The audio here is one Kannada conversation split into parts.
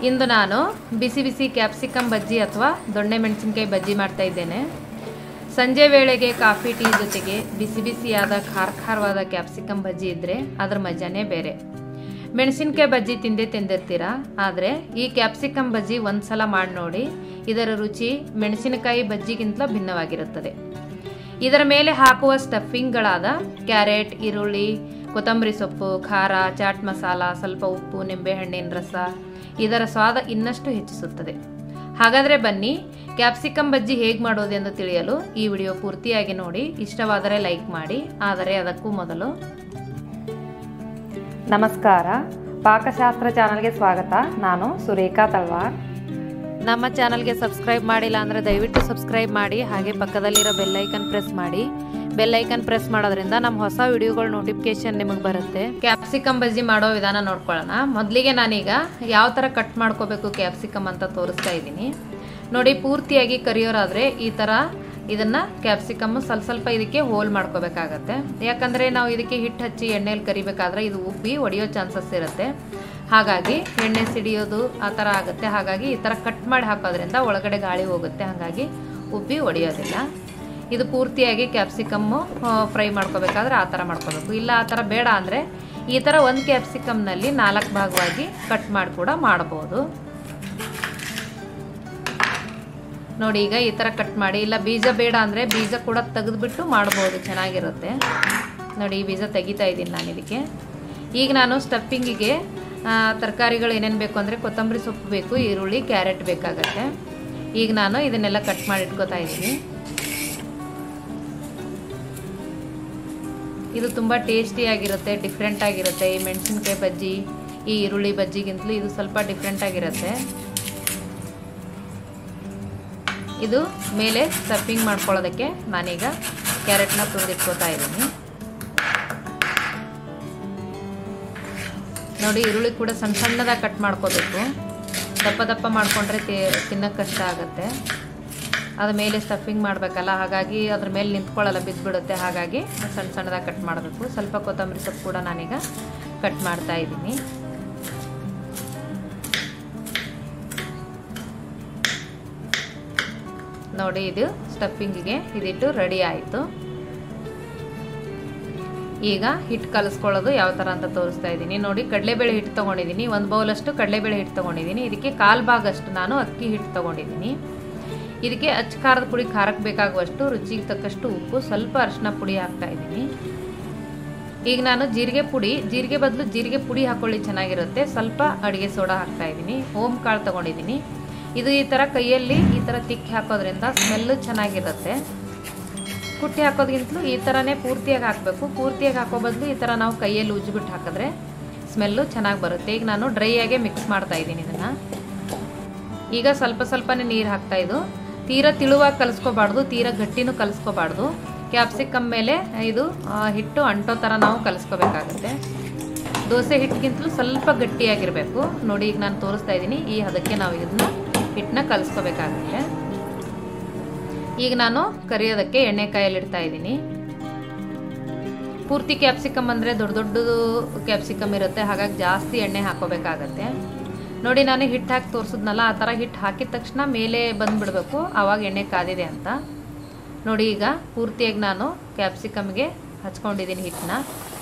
ಇಂದು ನಾನು ಬಿಸಿ ಬಿಸಿ ಕ್ಯಾಪ್ಸಿಕಮ್ ಬಜ್ಜಿ ಅಥವಾ ದೊಣ್ಣೆ ಮೆಣಸಿನ್ಕಾಯಿ ಬಜ್ಜಿ ಮಾಡ್ತಾ ಇದ್ದೇನೆ ಸಂಜೆ ವೇಳೆಗೆ ಕಾಫಿ ಟೀ ಜೊತೆಗೆ ಬಿಸಿ ಬಿಸಿಯಾದ ಖಾರ ಖಾರವಾದ ಕ್ಯಾಪ್ಸಿಕಮ್ ಬಜ್ಜಿ ಇದ್ದರೆ ಅದ್ರ ಮಜಾನೇ ಬೇರೆ ಮೆಣಸಿನ್ಕಾಯಿ ಬಜ್ಜಿ ತಿಂದೇ ತಿಂದಿರ್ತೀರಾ ಆದರೆ ಈ ಕ್ಯಾಪ್ಸಿಕಮ್ ಬಜ್ಜಿ ಒಂದು ಸಲ ಮಾಡಿ ನೋಡಿ ಇದರ ರುಚಿ ಮೆಣಸಿನಕಾಯಿ ಬಜ್ಜಿಗಿಂತಲೂ ಭಿನ್ನವಾಗಿರುತ್ತದೆ ಇದರ ಮೇಲೆ ಹಾಕುವ ಸ್ಟಫಿಂಗ್ಗಳಾದ ಕ್ಯಾರೆಟ್ ಈರುಳ್ಳಿ ಕೊತ್ತಂಬರಿ ಸೊಪ್ಪು ಖಾರ ಚಾಟ್ ಮಸಾಲ ಸ್ವಲ್ಪ ಉಪ್ಪು ನಿಂಬೆಹಣ್ಣಿನ ರಸ ಇದರ ಸ್ವಾದ ಇನ್ನಷ್ಟು ಹೆಚ್ಚಿಸುತ್ತದೆ ಹಾಗಾದರೆ ಬನ್ನಿ ಕ್ಯಾಪ್ಸಿಕಮ್ ಬಜ್ಜಿ ಹೇಗೆ ಮಾಡೋದೆಂದು ತಿಳಿಯಲು ಈ ವಿಡಿಯೋ ಪೂರ್ತಿಯಾಗಿ ನೋಡಿ ಇಷ್ಟವಾದರೆ ಲೈಕ್ ಮಾಡಿ ಆದರೆ ಅದಕ್ಕೂ ಮೊದಲು ನಮಸ್ಕಾರ ಪಾಕಶಾಸ್ತ್ರ ಚಾನಲ್ಗೆ ಸ್ವಾಗತ ನಾನು ಸುರೇಖಾ ತಳ್ವಾರ್ ನಮ್ಮ ಚಾನಲ್ಗೆ ಸಬ್ಸ್ಕ್ರೈಬ್ ಮಾಡಿಲ್ಲ ಅಂದರೆ ದಯವಿಟ್ಟು ಸಬ್ಸ್ಕ್ರೈಬ್ ಮಾಡಿ ಹಾಗೆ ಪಕ್ಕದಲ್ಲಿರೋ ಬೆಲ್ಲೈಕನ್ ಪ್ರೆಸ್ ಮಾಡಿ ಬೆಲ್ಲೈಕನ್ ಪ್ರೆಸ್ ಮಾಡೋದ್ರಿಂದ ನಮ್ಮ ಹೊಸ ವಿಡಿಯೋಗಳ ನೋಟಿಫಿಕೇಶನ್ ನಿಮಗೆ ಬರುತ್ತೆ ಕ್ಯಾಪ್ಸಿಕಮ್ ಬಜ್ಜಿ ಮಾಡೋ ವಿಧಾನ ನೋಡ್ಕೊಳ್ಳೋಣ ಮೊದಲಿಗೆ ನಾನೀಗ ಯಾವ ಥರ ಕಟ್ ಮಾಡ್ಕೋಬೇಕು ಕ್ಯಾಪ್ಸಿಕಮ್ ಅಂತ ತೋರಿಸ್ತಾ ಇದ್ದೀನಿ ನೋಡಿ ಪೂರ್ತಿಯಾಗಿ ಕರಿಯೋರಾದರೆ ಈ ಥರ ಇದನ್ನು ಕ್ಯಾಪ್ಸಿಕಮ್ ಸ್ವಲ್ಪ ಸ್ವಲ್ಪ ಇದಕ್ಕೆ ಹೋಲ್ ಮಾಡ್ಕೋಬೇಕಾಗತ್ತೆ ಯಾಕಂದರೆ ನಾವು ಇದಕ್ಕೆ ಹಿಟ್ಟು ಹಚ್ಚಿ ಎಣ್ಣೆಯಲ್ಲಿ ಕರಿಬೇಕಾದ್ರೆ ಇದು ಉಬ್ಬಿ ಒಡೆಯೋ ಚಾನ್ಸಸ್ ಇರುತ್ತೆ ಹಾಗಾಗಿ ಎಣ್ಣೆ ಸಿಡಿಯೋದು ಆ ಥರ ಆಗುತ್ತೆ ಹಾಗಾಗಿ ಈ ಥರ ಕಟ್ ಮಾಡಿ ಹಾಕೋದ್ರಿಂದ ಒಳಗಡೆ ಗಾಳಿ ಹೋಗುತ್ತೆ ಹಾಗಾಗಿ ಉಬ್ಬಿ ಒಡೆಯೋದಿಲ್ಲ ಇದು ಪೂರ್ತಿಯಾಗಿ ಕ್ಯಾಪ್ಸಿಕಮ್ಮು ಫ್ರೈ ಮಾಡ್ಕೋಬೇಕಾದ್ರೆ ಆ ಥರ ಮಾಡ್ಕೋಬೇಕು ಇಲ್ಲ ಆ ಥರ ಬೇಡ ಅಂದರೆ ಈ ಥರ ಒಂದು ಕ್ಯಾಪ್ಸಿಕಮ್ನಲ್ಲಿ ನಾಲ್ಕು ಭಾಗವಾಗಿ ಕಟ್ ಮಾಡಿ ಕೂಡ ಮಾಡ್ಬೋದು ನೋಡಿ ಈಗ ಈ ಥರ ಕಟ್ ಮಾಡಿ ಇಲ್ಲ ಬೀಜ ಬೇಡ ಅಂದರೆ ಬೀಜ ಕೂಡ ತೆಗೆದುಬಿಟ್ಟು ಮಾಡ್ಬೋದು ಚೆನ್ನಾಗಿರುತ್ತೆ ನೋಡಿ ಈ ಬೀಜ ತೆಗಿತಾ ಇದ್ದೀನಿ ನಾನು ಇದಕ್ಕೆ ಈಗ ನಾನು ಸ್ಟಫಿಂಗಿಗೆ ತರಕಾರಿಗಳು ಏನೇನು ಬೇಕು ಅಂದರೆ ಕೊತ್ತಂಬರಿ ಸೊಪ್ಪು ಬೇಕು ಈರುಳ್ಳಿ ಕ್ಯಾರೆಟ್ ಬೇಕಾಗತ್ತೆ ಈಗ ನಾನು ಇದನ್ನೆಲ್ಲ ಕಟ್ ಮಾಡಿ ಇಟ್ಕೋತಾ ಇದ್ದೀನಿ ಇದು ತುಂಬ ಟೇಸ್ಟಿಯಾಗಿರುತ್ತೆ ಡಿಫ್ರೆಂಟ್ ಆಗಿರುತ್ತೆ ಈ ಮೆಣಸಿನ್ಕಾಯಿ ಬಜ್ಜಿ ಈ ಈರುಳ್ಳಿ ಬಜ್ಜಿಗಿಂತಲೂ ಇದು ಸ್ವಲ್ಪ ಡಿಫ್ರೆಂಟ್ ಆಗಿರುತ್ತೆ ಇದು ಮೇಲೆ ಸ್ಟಫಿಂಗ್ ಮಾಡ್ಕೊಳ್ಳೋದಕ್ಕೆ ನಾನೀಗ ಕ್ಯಾರೆಟ್ನ ತುಂಬಿಟ್ಕೋತಾ ಇದ್ದೀನಿ ನೋಡಿ ಈರುಳ್ಳಿ ಕೂಡ ಸಣ್ಣ ಸಣ್ಣದಾಗಿ ಕಟ್ ಮಾಡ್ಕೋಬೇಕು ದಪ್ಪ ದಪ್ಪ ಮಾಡಿಕೊಂಡ್ರೆ ತಿನ್ನೋಕ್ಕೆ ಕಷ್ಟ ಆಗುತ್ತೆ ಅದ್ರ ಮೇಲೆ ಸ್ಟಫಿಂಗ್ ಮಾಡಬೇಕಲ್ಲ ಹಾಗಾಗಿ ಅದ್ರ ಮೇಲೆ ನಿಂತ್ಕೊಳ್ಳಲ್ಲ ಬಿದ್ದುಬಿಡುತ್ತೆ ಹಾಗಾಗಿ ಸಣ್ಣ ಸಣ್ಣದಾಗಿ ಕಟ್ ಮಾಡಬೇಕು ಸ್ವಲ್ಪ ಕೊತ್ತಂಬರಿ ಸೊಪ್ಪು ಕೂಡ ನಾನೀಗ ಕಟ್ ಮಾಡ್ತಾ ಇದ್ದೀನಿ ನೋಡಿ ಇದು ಸ್ಟಫಿಂಗಿಗೆ ಇದಿಟ್ಟು ರೆಡಿ ಆಯಿತು ಈಗ ಹಿಟ್ಟು ಕಲಿಸ್ಕೊಳ್ಳೋದು ಯಾವ ಥರ ಅಂತ ತೋರಿಸ್ತಾ ಇದ್ದೀನಿ ನೋಡಿ ಕಡಲೆಬೇಳೆ ಹಿಟ್ಟು ತೊಗೊಂಡಿದ್ದೀನಿ ಒಂದು ಬೌಲಷ್ಟು ಕಡಲೆಬೇಳೆ ಹಿಟ್ಟು ತೊಗೊಂಡಿದ್ದೀನಿ ಇದಕ್ಕೆ ಕಾಲು ಭಾಗಷ್ಟು ನಾನು ಅಕ್ಕಿ ಹಿಟ್ಟು ತೊಗೊಂಡಿದ್ದೀನಿ ಇದಕ್ಕೆ ಅಚ್ಚ ಖಾರದ ಪುಡಿ ಖಾರಕ್ಕೆ ಬೇಕಾಗುವಷ್ಟು ರುಚಿಗೆ ತಕ್ಕಷ್ಟು ಉಪ್ಪು ಸ್ವಲ್ಪ ಅರಿಶಿನ ಪುಡಿ ಹಾಕ್ತಾ ಇದ್ದೀನಿ ಈಗ ನಾನು ಜೀರಿಗೆ ಪುಡಿ ಜೀರಿಗೆ ಬದಲು ಜೀರಿಗೆ ಪುಡಿ ಹಾಕೊಳ್ಳಿ ಚೆನ್ನಾಗಿರುತ್ತೆ ಸ್ವಲ್ಪ ಅಡುಗೆ ಸೋಡಾ ಹಾಕ್ತಾ ಇದ್ದೀನಿ ಓಮ್ ಕಾಳು ತೊಗೊಂಡಿದ್ದೀನಿ ಇದು ಈ ಥರ ಕೈಯಲ್ಲಿ ಈ ಥರ ತಿಕ್ಕಿ ಹಾಕೋದ್ರಿಂದ ಸ್ಮೆಲ್ಲು ಚೆನ್ನಾಗಿರುತ್ತೆ ಕುಟ್ಟಿ ಹಾಕೋದ್ಗಿಂತಲೂ ಈ ಥರನೇ ಪೂರ್ತಿಯಾಗಿ ಹಾಕಬೇಕು ಪೂರ್ತಿಯಾಗಿ ಹಾಕೋ ಬದಲು ಈ ಥರ ನಾವು ಕೈಯಲ್ಲಿ ಉಜ್ಜಿಬಿಟ್ಟು ಹಾಕಿದ್ರೆ ಸ್ಮೆಲ್ಲು ಚೆನ್ನಾಗಿ ಬರುತ್ತೆ ಈಗ ನಾನು ಡ್ರೈಯಾಗೆ ಮಿಕ್ಸ್ ಮಾಡ್ತಾ ಇದ್ದೀನಿ ಇದನ್ನು ಈಗ ಸ್ವಲ್ಪ ಸ್ವಲ್ಪನೇ ನೀರು ಹಾಕ್ತಾ ಇದು ತೀರಾ ತಿಳುವಾಗಿ ಕಲಿಸ್ಕೋಬಾರ್ದು ತೀರಾ ಗಟ್ಟಿನೂ ಕಲಿಸ್ಕೋಬಾರ್ದು ಕ್ಯಾಪ್ಸಿಕಮ್ ಮೇಲೆ ಇದು ಹಿಟ್ಟು ಅಂಟೋ ಥರ ನಾವು ಕಲಿಸ್ಕೋಬೇಕಾಗುತ್ತೆ ದೋಸೆ ಹಿಟ್ಟಿಗಿಂತಲೂ ಸ್ವಲ್ಪ ಗಟ್ಟಿಯಾಗಿರಬೇಕು ನೋಡಿ ಈಗ ನಾನು ತೋರಿಸ್ತಾ ಇದ್ದೀನಿ ಈ ಹದಕ್ಕೆ ನಾವು ಇದನ್ನ ಹಿಟ್ಟನ್ನ ಕಲಿಸ್ಕೋಬೇಕಾಗುತ್ತೆ ಈಗ ನಾನು ಕರಿಯೋದಕ್ಕೆ ಎಣ್ಣೆ ಕಾಯಲ್ಲಿ ಇಡ್ತಾ ಇದ್ದೀನಿ ಪೂರ್ತಿ ಕ್ಯಾಪ್ಸಿಕಮ್ ಅಂದರೆ ದೊಡ್ಡ ದೊಡ್ಡದು ಕ್ಯಾಪ್ಸಿಕಮ್ ಇರುತ್ತೆ ಹಾಗಾಗಿ ಜಾಸ್ತಿ ಎಣ್ಣೆ ಹಾಕೋಬೇಕಾಗತ್ತೆ ನೋಡಿ ನಾನು ಹಿಟ್ಟು ಹಾಕಿ ತೋರಿಸಿದ್ನಲ್ಲ ಆ ಥರ ಹಿಟ್ಟು ಹಾಕಿದ ತಕ್ಷಣ ಮೇಲೆ ಬಂದುಬಿಡಬೇಕು ಆವಾಗ ಎಣ್ಣೆ ಕಾದಿದೆ ಅಂತ ನೋಡಿ ಈಗ ಪೂರ್ತಿಯಾಗಿ ನಾನು ಕ್ಯಾಪ್ಸಿಕಮ್ಗೆ ಹಚ್ಕೊಂಡಿದ್ದೀನಿ ಹಿಟ್ಟನ್ನ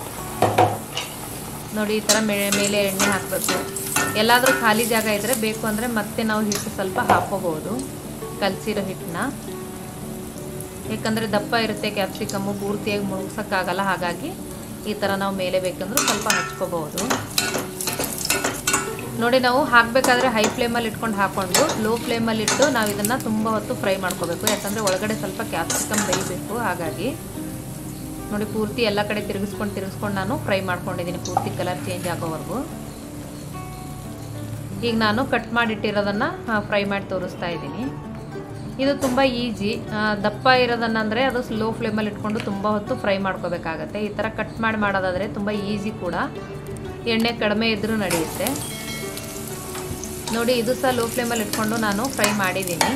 ನೋಡಿ ಈ ಥರ ಮೇಲೆ ಎಣ್ಣೆ ಹಾಕಬೇಕು ಎಲ್ಲಾದರೂ ಖಾಲಿ ಜಾಗ ಇದ್ದರೆ ಬೇಕು ಅಂದರೆ ಮತ್ತೆ ನಾವು ಹಿಟ್ಟು ಸ್ವಲ್ಪ ಹಾಕೋಬೋದು ಕಲಸಿರೋ ಹಿಟ್ಟನ್ನ ಯಾಕಂದರೆ ದಪ್ಪ ಇರುತ್ತೆ ಕ್ಯಾಪ್ಸಿಕಮ್ಮು ಪೂರ್ತಿಯಾಗಿ ಮುಳುಗ್ಸೋಕ್ಕಾಗಲ್ಲ ಹಾಗಾಗಿ ಈ ಥರ ನಾವು ಮೇಲೆ ಬೇಕಂದ್ರೂ ಸ್ವಲ್ಪ ಹಚ್ಕೋಬೋದು ನೋಡಿ ನಾವು ಹಾಕಬೇಕಾದ್ರೆ ಹೈ ಫ್ಲೇಮಲ್ಲಿ ಇಟ್ಕೊಂಡು ಹಾಕ್ಕೊಂಡು ಲೋ ಫ್ಲೇಮಲ್ಲಿ ಇಟ್ಟು ನಾವು ಇದನ್ನು ತುಂಬ ಹೊತ್ತು ಫ್ರೈ ಮಾಡ್ಕೋಬೇಕು ಯಾಕಂದರೆ ಒಳಗಡೆ ಸ್ವಲ್ಪ ಕ್ಯಾಪ್ಸಿಕಮ್ ಬೇಯಬೇಕು ಹಾಗಾಗಿ ನೋಡಿ ಪೂರ್ತಿ ಎಲ್ಲ ಕಡೆ ತಿರುಗಿಸ್ಕೊಂಡು ತಿರುಗಿಸ್ಕೊಂಡು ನಾನು ಫ್ರೈ ಮಾಡ್ಕೊಂಡಿದ್ದೀನಿ ಪೂರ್ತಿ ಕಲರ್ ಚೇಂಜ್ ಆಗೋವರೆಗೂ ಈಗ ನಾನು ಕಟ್ ಮಾಡಿಟ್ಟಿರೋದನ್ನು ಫ್ರೈ ಮಾಡಿ ತೋರಿಸ್ತಾ ಇದ್ದೀನಿ ಇದು ತುಂಬ ಈಜಿ ದಪ್ಪ ಇರೋದನ್ನಂದರೆ ಅದು ಸ್ಲೋ ಫ್ಲೇಮಲ್ಲಿ ಇಟ್ಕೊಂಡು ತುಂಬ ಹೊತ್ತು ಫ್ರೈ ಮಾಡ್ಕೋಬೇಕಾಗತ್ತೆ ಈ ಥರ ಕಟ್ ಮಾಡಿ ಮಾಡೋದಾದರೆ ತುಂಬ ಈಸಿ ಕೂಡ ಎಣ್ಣೆ ಕಡಿಮೆ ಇದ್ದರೂ ನಡೆಯುತ್ತೆ ನೋಡಿ ಇದು ಸಹ ಲೋ ಫ್ಲೇಮಲ್ಲಿ ಇಟ್ಕೊಂಡು ನಾನು ಫ್ರೈ ಮಾಡಿದ್ದೀನಿ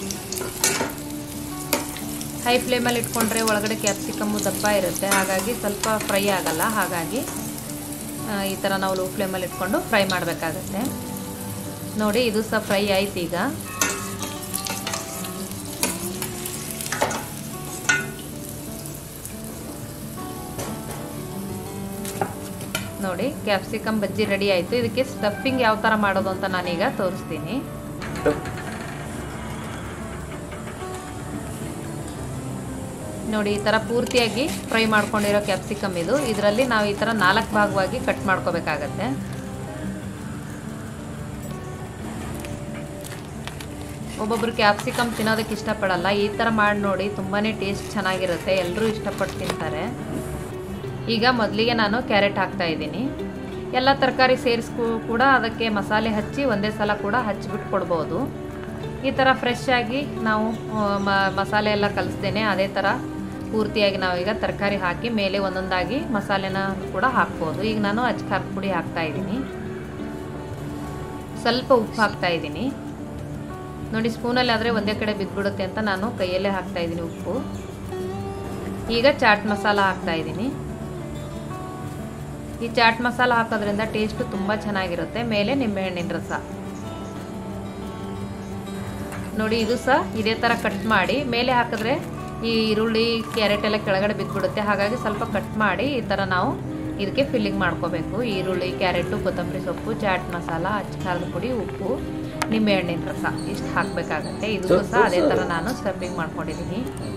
ಹೈ ಫ್ಲೇಮಲ್ಲಿ ಇಟ್ಕೊಂಡ್ರೆ ಒಳಗಡೆ ಕ್ಯಾಪ್ಸಿಕಮ್ಮು ದಪ್ಪ ಇರುತ್ತೆ ಹಾಗಾಗಿ ಸ್ವಲ್ಪ ಫ್ರೈ ಆಗಲ್ಲ ಹಾಗಾಗಿ ಆ, ಈ ಥರ ನಾವು ಲೋ ಫ್ಲೇಮಲ್ಲಿ ಇಟ್ಕೊಂಡು ಫ್ರೈ ಮಾಡಬೇಕಾಗತ್ತೆ ನೋಡಿ ಇದು ಸಹ ಫ್ರೈ ಆಯ್ತು ಈಗ ನೋಡಿ ಕ್ಯಾಪ್ಸಿಕಮ್ ಬಜ್ಜಿ ರೆಡಿ ಆಯಿತು ಇದಕ್ಕೆ ಸ್ಟಫಿಂಗ್ ಯಾವ ಥರ ಮಾಡೋದು ಅಂತ ನಾನೀಗ ತೋರಿಸ್ತೀನಿ ನೋಡಿ ಈ ಥರ ಪೂರ್ತಿಯಾಗಿ ಫ್ರೈ ಮಾಡ್ಕೊಂಡಿರೋ ಕ್ಯಾಪ್ಸಿಕಮ್ ಇದು ಇದರಲ್ಲಿ ನಾವು ಈ ಥರ ನಾಲ್ಕು ಭಾಗವಾಗಿ ಕಟ್ ಮಾಡ್ಕೋಬೇಕಾಗತ್ತೆ ಒಬ್ಬೊಬ್ರು ಕ್ಯಾಪ್ಸಿಕಮ್ ತಿನ್ನೋದಕ್ಕೆ ಇಷ್ಟಪಡಲ್ಲ ಈ ಥರ ಮಾಡಿ ನೋಡಿ ತುಂಬಾ ಟೇಸ್ಟ್ ಚೆನ್ನಾಗಿರುತ್ತೆ ಎಲ್ಲರೂ ಇಷ್ಟಪಟ್ಟು ತಿಂತಾರೆ ಈಗ ಮೊದಲಿಗೆ ನಾನು ಕ್ಯಾರೆಟ್ ಹಾಕ್ತಾ ಇದ್ದೀನಿ ಎಲ್ಲ ತರಕಾರಿ ಸೇರಿಸ್ಕೂ ಕೂಡ ಅದಕ್ಕೆ ಮಸಾಲೆ ಹಚ್ಚಿ ಒಂದೇ ಸಲ ಕೂಡ ಹಚ್ಚಿಬಿಟ್ಟು ಕೊಡ್ಬೋದು ಈ ಥರ ಫ್ರೆಶ್ ಆಗಿ ನಾವು ಮಸಾಲೆ ಎಲ್ಲ ಕಲಿಸ್ದೇನೆ ಅದೇ ಥರ ಪೂರ್ತಿಯಾಗಿ ನಾವೀಗ ತರಕಾರಿ ಹಾಕಿ ಮೇಲೆ ಒಂದೊಂದಾಗಿ ಮಸಾಲೆನ ಕೂಡ ಹಾಕ್ಬೋದು ಈಗ ನಾನು ಅಚ್ಚ ಖಾರದ ಪುಡಿ ಹಾಕ್ತಾ ಇದ್ದೀನಿ ಸ್ವಲ್ಪ ಉಪ್ಪು ಹಾಕ್ತಾ ಇದ್ದೀನಿ ನೋಡಿ ಸ್ಪೂನಲ್ಲಿ ಆದರೆ ಒಂದೇ ಕಡೆ ಬಿದ್ದುಬಿಡುತ್ತೆ ಅಂತ ನಾನು ಕೈಯಲ್ಲೇ ಹಾಕ್ತಾ ಇದ್ದೀನಿ ಉಪ್ಪು ಈಗ ಚಾಟ್ ಮಸಾಲ ಹಾಕ್ತಾ ಇದ್ದೀನಿ ಈ ಚಾಟ್ ಮಸಾಲ ಹಾಕೋದ್ರಿಂದ ಟೇಸ್ಟು ತುಂಬ ಚೆನ್ನಾಗಿರುತ್ತೆ ಮೇಲೆ ನಿಂಬೆಹಣ್ಣಿನ ರಸ ನೋಡಿ ಇದು ಸಹ ಇದೇ ಥರ ಕಟ್ ಮಾಡಿ ಮೇಲೆ ಹಾಕಿದ್ರೆ ಈ ಈರುಳ್ಳಿ ಕ್ಯಾರೆಟ್ ಎಲ್ಲ ಕೆಳಗಡೆ ಬಿದ್ದುಬಿಡುತ್ತೆ ಹಾಗಾಗಿ ಸ್ವಲ್ಪ ಕಟ್ ಮಾಡಿ ಈ ಥರ ನಾವು ಇದಕ್ಕೆ ಫಿಲ್ಲಿಂಗ್ ಮಾಡ್ಕೋಬೇಕು ಈರುಳ್ಳಿ ಕ್ಯಾರೆಟು ಕೊತ್ತಂಬರಿ ಸೊಪ್ಪು ಚಾಟ್ ಮಸಾಲ ಅಚ್ಚ ಖಾರದ ಪುಡಿ ಉಪ್ಪು ನಿಂಬೆಹಣ್ಣಿನ ರಸ ಇಷ್ಟು ಹಾಕಬೇಕಾಗತ್ತೆ ಇದು ಸಹ ಅದೇ ಥರ ನಾನು ಸ್ಟಫಿಂಗ್ ಮಾಡ್ಕೊಂಡಿದ್ದೀನಿ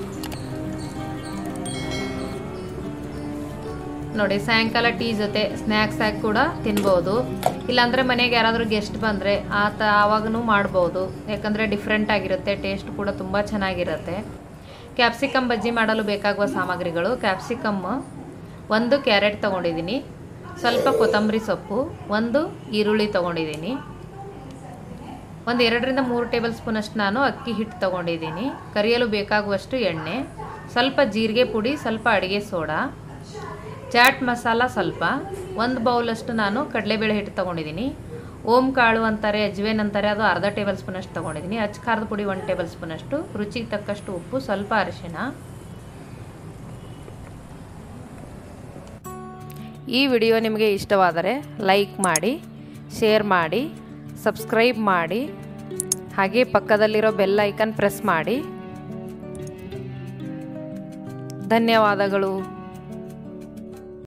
ನೋಡಿ ಸಾಯಂಕಾಲ ಟೀ ಜೊತೆ ಸ್ನ್ಯಾಕ್ಸ್ ಆಗಿ ಕೂಡ ತಿನ್ಬೋದು ಇಲ್ಲಾಂದರೆ ಮನೆಗೆ ಯಾರಾದರೂ ಗೆಸ್ಟ್ ಬಂದರೆ ಆತ ಆವಾಗೂ ಮಾಡ್ಬೋದು ಯಾಕಂದರೆ ಡಿಫ್ರೆಂಟ್ ಆಗಿರುತ್ತೆ ಟೇಸ್ಟ್ ಕೂಡ ತುಂಬ ಚೆನ್ನಾಗಿರುತ್ತೆ ಕ್ಯಾಪ್ಸಿಕಮ್ ಬಜ್ಜಿ ಮಾಡಲು ಬೇಕಾಗುವ ಸಾಮಗ್ರಿಗಳು ಕ್ಯಾಪ್ಸಿಕಮ್ ಒಂದು ಕ್ಯಾರೆಟ್ ತೊಗೊಂಡಿದ್ದೀನಿ ಸ್ವಲ್ಪ ಕೊತ್ತಂಬರಿ ಸೊಪ್ಪು ಒಂದು ಈರುಳ್ಳಿ ತೊಗೊಂಡಿದ್ದೀನಿ ಒಂದು ಎರಡರಿಂದ ಮೂರು ಟೇಬಲ್ ಸ್ಪೂನಷ್ಟು ನಾನು ಅಕ್ಕಿ ಹಿಟ್ಟು ತೊಗೊಂಡಿದ್ದೀನಿ ಕರಿಯಲು ಬೇಕಾಗುವಷ್ಟು ಎಣ್ಣೆ ಸ್ವಲ್ಪ ಜೀರಿಗೆ ಪುಡಿ ಸ್ವಲ್ಪ ಅಡುಗೆ ಸೋಡಾ ಚಾಟ್ ಮಸಾಲ ಸ್ವಲ್ಪ ಒಂದು ಬೌಲಷ್ಟು ನಾನು ಕಡಲೆಬೇಳೆ ಹಿಟ್ಟು ತೊಗೊಂಡಿದ್ದೀನಿ ಓಂ ಕಾಳು ಅಂತಾರೆ ಅಜ್ವೇನ್ ಅಂತಾರೆ ಅದು ಅರ್ಧ ಟೇಬಲ್ ಸ್ಪೂನಷ್ಟು ತೊಗೊಂಡಿದ್ದೀನಿ ಅಚ್ಚ ಖಾರದ ಪುಡಿ ಒಂದು ಟೇಬಲ್ ಸ್ಪೂನಷ್ಟು ರುಚಿಗೆ ತಕ್ಕಷ್ಟು ಉಪ್ಪು ಸ್ವಲ್ಪ ಅರಿಶಿಣ ಈ ವಿಡಿಯೋ ನಿಮಗೆ ಇಷ್ಟವಾದರೆ ಲೈಕ್ ಮಾಡಿ ಶೇರ್ ಮಾಡಿ ಸಬ್ಸ್ಕ್ರೈಬ್ ಮಾಡಿ ಹಾಗೆ ಪಕ್ಕದಲ್ಲಿರೋ ಬೆಲ್ ಐಕನ್ ಪ್ರೆಸ್ ಮಾಡಿ ಧನ್ಯವಾದಗಳು